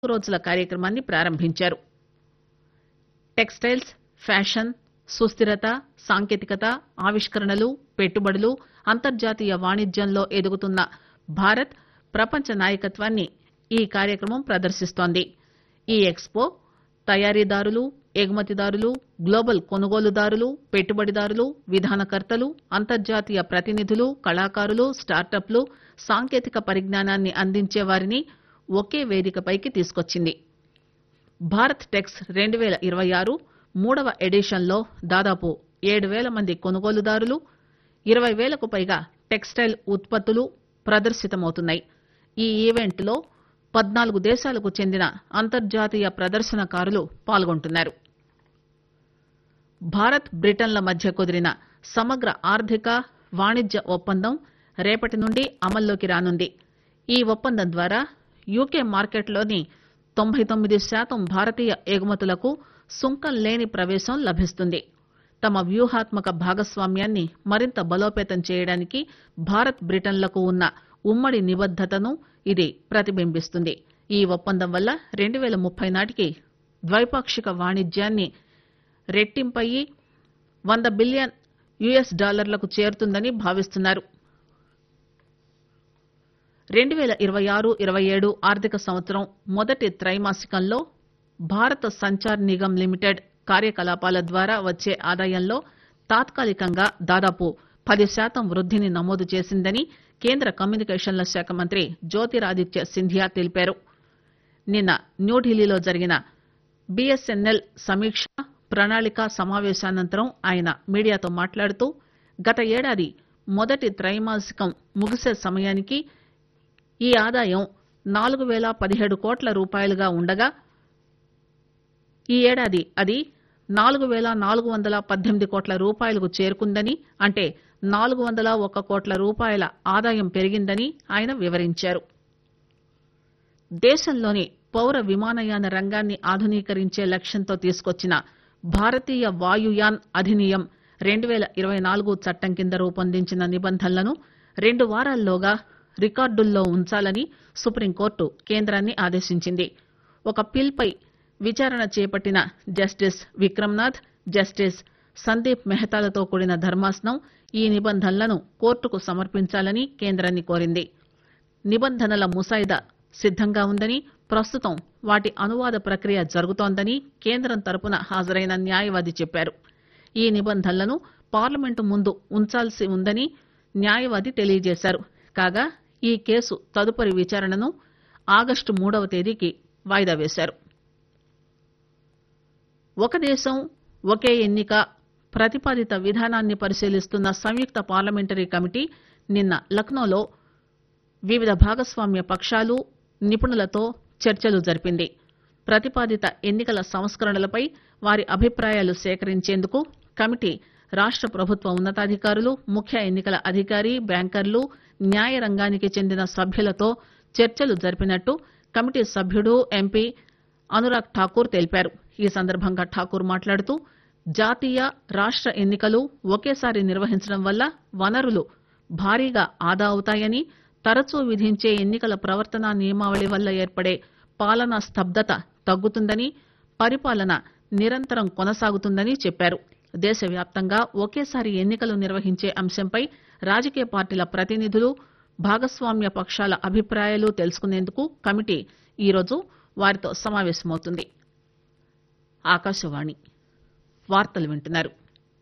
రోజుల కార్యక్రమాన్ని ప్రారంభించారు టెక్స్టైల్స్ ఫ్యాషన్ సుస్థిరత సాంకేతికత ఆవిష్కరణలు పెట్టుబడులు అంతర్జాతీయ వాణిజ్యంలో ఎదుగుతున్న భారత్ ప్రపంచ నాయకత్వాన్ని ఈ కార్యక్రమం ప్రదర్శిస్తోంది ఈ ఎక్స్పో తయారీదారులు ఎగుమతిదారులు గ్లోబల్ కొనుగోలుదారులు పెట్టుబడిదారులు విధానకర్తలు అంతర్జాతీయ ప్రతినిధులు కళాకారులు స్టార్టప్లు సాంకేతిక పరిజ్ఞానాన్ని అందించే వారిని ఒకే వేదికపైకి తీసుకొచ్చింది భారత్ టెక్స్ రెండు పేల ఇరవై ఆరు మూడవ ఎడిషన్లో దాదాపు ఏడు పేల మంది కొనుగోలుదారులు ఇరవై పేలకు పైగా టెక్స్టైల్ ఉత్పత్తులు ప్రదర్శితమవుతున్నాయి ఈ ఈవెంట్లో పద్నాలుగు దేశాలకు చెందిన అంతర్జాతీయ ప్రదర్శనకారులు పాల్గొంటున్నారు భారత్ బ్రిటన్ల మధ్య కుదిరిన సమగ్ర ఆర్థిక వాణిజ్య ఒప్పందం రేపటి నుండి అమల్లోకి రానుంది ఈ ఒప్పందం ద్వారా యూకే మార్కెట్లోని తొంభై తొమ్మిది శాతం భారతీయ ఎగుమతులకు సుంకం లేని ప్రవేశం లభిస్తుంది తమ వ్యూహాత్మక భాగస్వామ్యాన్ని మరింత బలోపేతం చేయడానికి భారత్ బ్రిటన్లకు ఉన్న ఉమ్మడి నిబద్దతను ఇది ప్రతిబింబిస్తుంది ఈ ఒప్పందం వల్ల రెండు పేల ముప్పై నాటికి ద్వైపాక్షిక వాణిజ్యాన్ని రెట్టింపయ్యి వంద బిలియన్ యుఎస్ డాలర్లకు చేరుతుందని భావిస్తున్నారు రెండు పేల ఇరవై ఆరు ఇరవై ఏడు ఆర్థిక సంవత్సరం మొదటి త్రైమాసికంలో భారత సంచార్ నిగమ్ లిమిటెడ్ కార్యకలాపాల ద్వారా వచ్చే ఆదాయంలో తాత్కాలికంగా దాదాపు పది శాతం వృద్దిని నమోదు చేసిందని కేంద్ర కమ్యూనికేషన్ల శాఖ మంత్రి జ్యోతిరాదిత్య సింధియా తెలిపారు నిన్న న్యూఢిల్లీలో జరిగిన బీఎస్ఎన్ఎల్ సమీక్ష ప్రణాళిక సమావేశానంతరం ఆయన మీడియాతో మాట్లాడుతూ గత ఏడాది మొదటి త్రైమాసికం ముగిసే సమయానికి ఈ ఆదాయం నాలుగు పేల పదిహేడు కోట్ల రూపాయలుగా ఉండగా ఈ ఏడాది అది నాలుగు పేల నాలుగు వందల పద్దెనిమిది కోట్ల రూపాయలకు చేరుకుందని అంటే నాలుగు వందల ఒక్క కోట్ల రూపాయల ఆదాయం పెరిగిందని ఆయన వివరించారు దేశంలోని పౌర విమానయాన రంగాన్ని ఆధునీకరించే లక్ష్యంతో తీసుకొచ్చిన భారతీయ వాయుయాన్ అధినియం రెండు పేల ఇరవై నాలుగు చట్టం కింద రూపొందించిన నిబంధనలను రెండు వారాల్లోగా రికార్డుల్లో ఉంచాలని సుప్రీంకోర్టు కేంద్రాన్ని ఆదేశించింది ఒక పిల్పై విచారణ చేపట్టిన జస్టిస్ విక్రమ్నాథ్ జస్టిస్ సందీప్ మెహతాలతో కూడిన ధర్మాసనం ఈ నిబంధనలను కోర్టుకు సమర్పించాలని కేంద్రాన్ని కోరింది నిబంధనల ముసాయిదా సిద్దంగా ఉందని ప్రస్తుతం వాటి అనువాద ప్రక్రియ జరుగుతోందని కేంద్రం తరపున హాజరైన న్యాయవాది చెప్పారు ఈ నిబంధనలను పార్లమెంటు ముందు ఉంచాల్సి ఉందని న్యాయవాది తెలియజేశారు కాగా ఈ కేసు తదుపరి విచారణను ఆగస్టు మూడవ తేదీకి వాయిదా వేశారు ఒక దేశం ఒకే ఎన్నిక ప్రతిపాదిత విధానాన్ని పరిశీలిస్తున్న సంయుక్త పార్లమెంటరీ కమిటీ నిన్న లక్నోలో వివిధ భాగస్వామ్య పక్షాలు నిపుణులతో చర్చలు జరిపింది ప్రతిపాదిత ఎన్నికల సంస్కరణలపై వారి అభిప్రాయాలు సేకరించేందుకు కమిటీ రాష్ట ప్రభుత్వ ఉన్నతాధికారులు ముఖ్య ఎన్నికల అధికారి బ్యాంకర్లు న్యాయ రంగానికి చెందిన సభ్యులతో చర్చలు జరిపినట్టు కమిటీ సభ్యుడు ఎంపీ అనురాగ్ ఠాకూర్ తెలిపారు ఈ సందర్భంగా ఠాకూర్ మాట్లాడుతూ జాతీయ రాష్ట ఎన్నికలు ఒకేసారి నిర్వహించడం వల్ల వనరులు భారీగా ఆదా అవుతాయని తరచూ విధించే ఎన్నికల ప్రవర్తనా నియమావళి వల్ల ఏర్పడే పాలనా స్తబ్దత తగ్గుతుందని పరిపాలన నిరంతరం కొనసాగుతుందని చెప్పారు దేశవ్యాప్తంగా ఒకేసారి ఎన్నికలు నిర్వహించే అంశంపై రాజకీయ పార్టీల ప్రతినిధులు భాగస్వామ్య పక్షాల అభిప్రాయాలు తెలుసుకునేందుకు కమిటీ ఈరోజు వారితో సమావేశమవుతుంది ఆకాశవాణి వార్తలు వింటున్నారు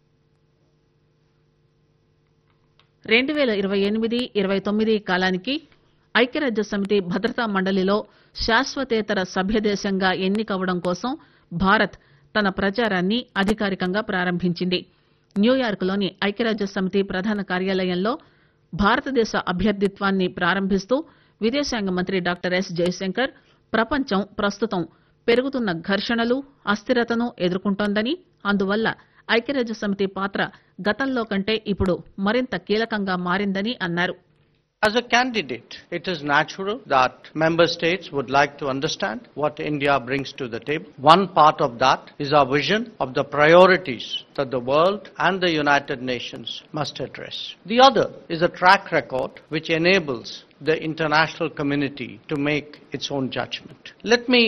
రెండు పేల ఇరవై ఎనిమిది ఇరవై తొమ్మిది కాలానికి ఐక్యరాజ్య సమితి భద్రతా మండలిలో శాశ్వతేతర సభ్యదేశంగా ఎన్నికవడం కోసం భారత్ తన ప్రచారాన్ని అధికారికంగా ప్రారంభించింది న్యూయార్క్లోని ఐక్యరాజ్య సమితి ప్రధాన కార్యాలయంలో భారతదేశ అభ్యర్థిత్వాన్ని ప్రారంభిస్తూ విదేశాంగ మంత్రి డాక్టర్ ఎస్ జయశంకర్ ప్రపంచం ప్రస్తుతం పెరుగుతున్న ఘర్షణలు అస్థిరతను ఎదుర్కొంటోందని అందువల్ల ఐక్యరాజ్య సమితి పాత్ర గతంలో కంటే ఇప్పుడు మరింత కీలకంగా మారిందని అన్నారు As a candidate, it is natural that member states would like to understand what India brings to the table. One part of that is our vision of the priorities that the world and the United Nations must address. The other is a track record which enables the international community to make its own judgment. Let me